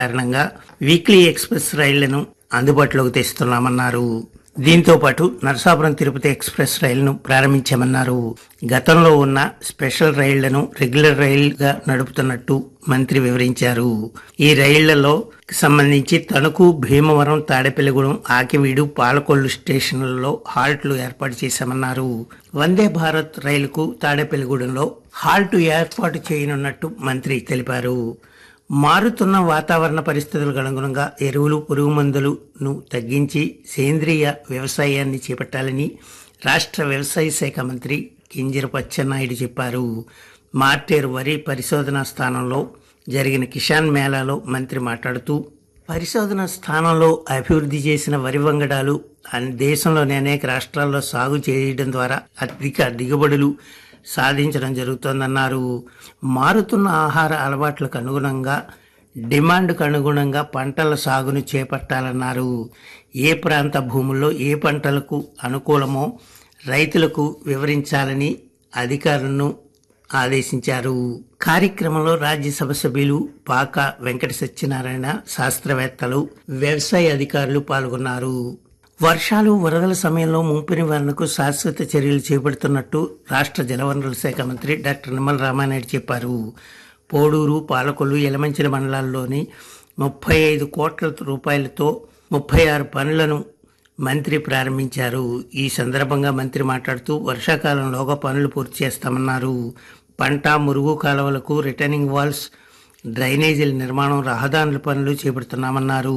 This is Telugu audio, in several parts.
కారణంగా వీక్లీ ఎక్స్ప్రెస్ రైళ్లను అందుబాటులోకి తెస్తున్నామన్నారు దీంతో పాటు నరసాపురం తిరుపతి ఎక్స్ప్రెస్ రైలును ప్రారంభించామన్నారు గతంలో ఉన్న స్పెషల్ రైళ్లను రెగ్యులర్ రైలుగా నడుపుతున్నట్టు మంత్రి వివరించారు ఈ రైళ్లలో సంబంధించి తణుకు భీమవరం తాడేపల్లిగూడెం ఆకివీడు పాలకొల్లు స్టేషన్లలో హాల్ట్లు ఏర్పాటు చేశామన్నారు వందే భారత్ రైలుకు తాడేపల్లిగూడెంలో హాల్ట్ ఏర్పాటు చేయనున్నట్టు మంత్రి తెలిపారు మారుతున్న వాతావరణ పరిస్థితులకు అనుగుణంగా ఎరువులు పురుగు మందులను తగ్గించి సేంద్రియ వ్యవసాయాన్ని చేపట్టాలని రాష్ట్ర వ్యవసాయ శాఖ మంత్రి కింజరపు అచ్చెన్నాయుడు చెప్పారు మార్టేరు వరి పరిశోధనా స్థానంలో జరిగిన కిసాన్ మేళాలో మంత్రి మాట్లాడుతూ పరిశోధన స్థానంలో అభివృద్ధి చేసిన వరి వంగడాలు అన్- దేశంలోని అనేక రాష్ట్రాల్లో సాగు చేయడం ద్వారా అధిక దిగుబడులు సాధించడం జరుగుతోందన్నారు మారుతున్న ఆహార అలవాట్లకు అనుగుణంగా డిమాండ్కు అనుగుణంగా పంటల సాగును చేపట్టాలన్నారు ఏ ప్రాంత భూముల్లో ఏ పంటలకు అనుకూలమో రైతులకు వివరించాలని అధికారులను ఆదేశించారు కార్యక్రమంలో రాజ్యసభ సభ్యులు పాక వెంకట సత్యనారాయణ శాస్త్రవేత్తలు వ్యవసాయ అధికారులు పాల్గొన్నారు వర్షాలు వరదల సమయంలో ముంపు నివారణకు శాశ్వత చర్యలు చేపడుతున్నట్టు రాష్ట్ర జలవనరుల శాఖ మంత్రి డాక్టర్ నిమ్మల రామానాయుడు చెప్పారు పోడూరు పాలకొల్లు ఎలమంచిల మండలాల్లోని ముప్పై ఐదు కోట్ల రూపాయలతో ముప్పై ఆరు పనులను మంత్రి ప్రారంభించారు ఈ సందర్భంగా మంత్రి మాట్లాడుతూ వర్షాకాలంలోగా పనులు పూర్తి చేస్తామన్నారు పంట మురుగు కాలువలకు రిటర్నింగ్ వాల్స్ డ్రైనేజీల నిర్మాణం రహదారుల పనులు చేపడుతున్నామన్నారు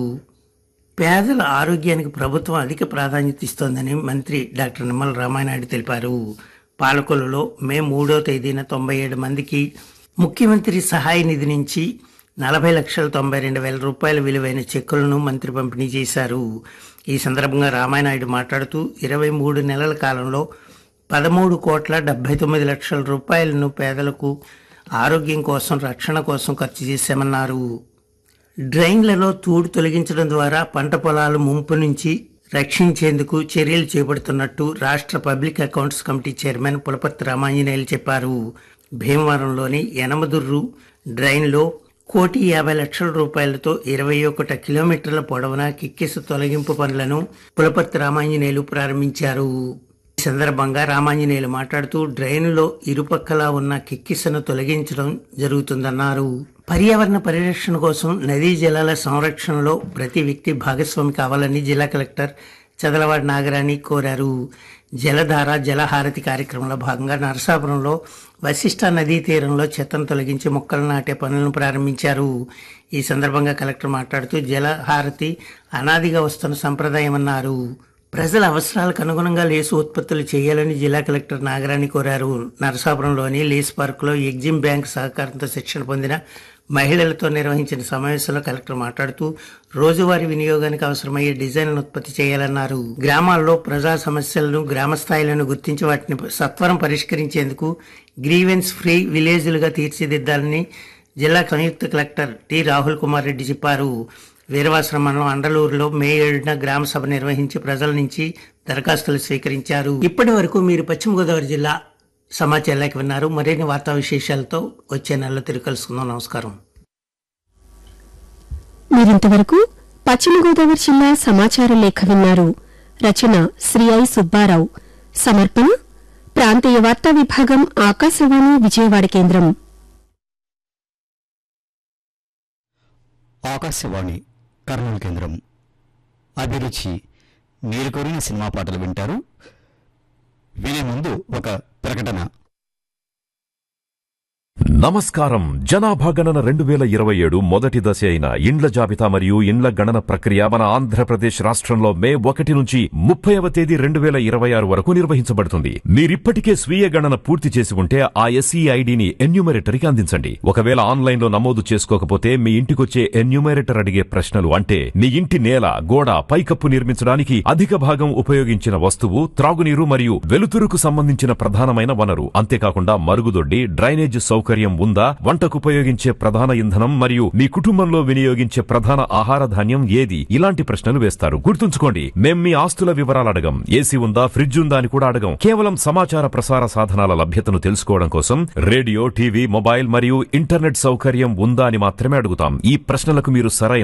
పేదల ఆరోగ్యానికి ప్రభుత్వం అధిక ప్రాధాన్యత ఇస్తోందని మంత్రి డాక్టర్ నిమ్మల రామానాయుడు తెలిపారు పాలకొల్లులో మే మూడో తేదీన తొంభై ఏడు మందికి ముఖ్యమంత్రి సహాయ నిధి నుంచి నలభై లక్షల తొంభై రెండు వేల రూపాయల విలువైన చెక్కులను మంత్రి పంపిణీ చేశారు ఈ సందర్భంగా రామానాయుడు మాట్లాడుతూ ఇరవై మూడు నెలల కాలంలో పదమూడు కోట్ల డెబ్బై తొమ్మిది లక్షల రూపాయలను పేదలకు ఆరోగ్యం కోసం రక్షణ కోసం ఖర్చు చేశామన్నారు డ్రైన్లలో తూడు తొలగించడం ద్వారా పంట పొలాలు ముంపు నుంచి రక్షించేందుకు చర్యలు చేపడుతున్నట్టు రాష్ట్ర public accounts committee chairman Pulaparthi Ramanjaneyulu చెప్పారు భీమవరంలోని యనమదుర్రు డ్రైన్లో కోటి యాభై లక్షల రూపాయలతో ఇరవై ఒకటి కిలోమీటర్ల పొడవున కిక్కిస తొలగింపు పనులను పులపర్తి రామాంజనేయులు ప్రారంభించారు ఈ సందర్భంగా రామాంజనేయులు మాట్లాడుతూ డ్రైన్లో ఇరుపక్కలా ఉన్న కిక్కిసను తొలగించడం జరుగుతుందన్నారు పర్యావరణ పరిరక్షణ కోసం నదీ జలాల సంరక్షణలో ప్రతి వ్యక్తి భాగస్వామి కావాలని జిల్లా కలెక్టర్ చదలవాడి నాగరాణి కోరారు జలధార జలహారతి కార్యక్రమంలో భాగంగా నరసాపురంలో వశిష్ట నదీ తీరంలో చెత్తను తొలగించి మొక్కలు నాటే పనులను ప్రారంభించారు ఈ సందర్భంగా కలెక్టర్ మాట్లాడుతూ జలహారతి అనాదిగా వస్తున్న సంప్రదాయం అన్నారు ప్రజల అవసరాలకు అనుగుణంగా లేసు ఉత్పత్తులు చేయాలని జిల్లా కలెక్టర్ నాగరాణి కోరారు నరసాపురంలోని లేస్ పార్కులో ఎగ్జిమ్ బ్యాంక్ సహకారంతో శిక్షణ పొందిన మహిళలతో నిర్వహించిన సమావేశంలో కలెక్టర్ మాట్లాడుతూ రోజువారీ వినియోగానికి అవసరమయ్యే డిజైన్లను ఉత్పత్తి చేయాలన్నారు గ్రామాల్లో ప్రజా సమస్యలను గ్రామ స్థాయిలను గుర్తించి వాటిని సత్వరం పరిష్కరించేందుకు గ్రీవెన్స్ ఫ్రీ విలేజ్లుగా తీర్చిదిద్దాలని జిల్లా సంయుక్త కలెక్టర్ టి రాహుల్ కుమార్ రెడ్డి చెప్పారు వీరవాసరం మండలం అండలూరులో మే ఏడున గ్రామ సభ నిర్వహించి ప్రజల నుంచి దరఖాస్తులు స్వీకరించారు ఇప్పటి వరకు మీరు పశ్చిమ గోదావరి జిల్లా సమాచారం లేక విన్నారు మరిన్ని వార్తా విశేషాలతో వచ్చే నెలలో తిరిగి కలుసుకుందాం నమస్కారం మీరింతవరకు పశ్చిమ గోదావరి జిల్లా సమాచార లేఖ విన్నారు రచన శ్రీ ఐ సుబ్బారావు సమర్పణ ప్రాంతీయ వార్తా విభాగం ఆకాశవాణి విజయవాడ కేంద్రం ఆకాశవాణి కర్నూలు కేంద్రం అభిరుచి మీరు కోరిన సినిమా పాటలు వింటారు వినే ముందు ఒక ప్రకటన నమస్కారం జనాభా గణన రెండు వేల ఇరవై ఏడు మొదటి దశ అయిన ఇండ్ల జాబితా మరియు ఇండ్ల గణన ప్రక్రియ మన ఆంధ్రప్రదేశ్ రాష్ట్రంలో మే ఒకటి నుంచి ముప్పైవ తేదీ రెండు వేల ఇరవై ఆరు వరకు నిర్వహించబడుతుంది మీరిప్పటికే స్వీయ గణన పూర్తి చేసి ఉంటే ఆ ఎస్ఈ ఐడిని ఎన్యూమరేటర్కి అందించండి ఒకవేళ ఆన్లైన్ లో నమోదు చేసుకోకపోతే మీ ఇంటికొచ్చే ఎన్యూమరేటర్ అడిగే ప్రశ్నలు అంటే నీ ఇంటి నేల గోడ పైకప్పు నిర్మించడానికి అధిక భాగం ఉపయోగించిన వస్తువు త్రాగునీరు మరియు వెలుతురుకు సంబంధించిన ప్రధానమైన వనరు అంతేకాకుండా మరుగుదొడ్డి డ్రైనేజ్ సౌకర్యం సౌకర్యం ఉందా వంటకు ఉపయోగించే ప్రధాన ఇంధనం మరియు మీ కుటుంబంలో వినియోగించే ప్రధాన ఆహార ధాన్యం ఏది ఇలాంటి ప్రశ్నలు వేస్తారు గుర్తుంచుకోండి మేం మీ ఆస్తుల వివరాలు అడగం ఏసీ ఉందా ఫ్రిడ్జ్ ఉందా అని కూడా అడగం కేవలం సమాచార ప్రసార సాధనాల లభ్యతను తెలుసుకోవడం కోసం రేడియో టీవీ మొబైల్ మరియు ఇంటర్నెట్ సౌకర్యం ఉందా అని మాత్రమే అడుగుతాం ఈ ప్రశ్నలకు మీరు సరైన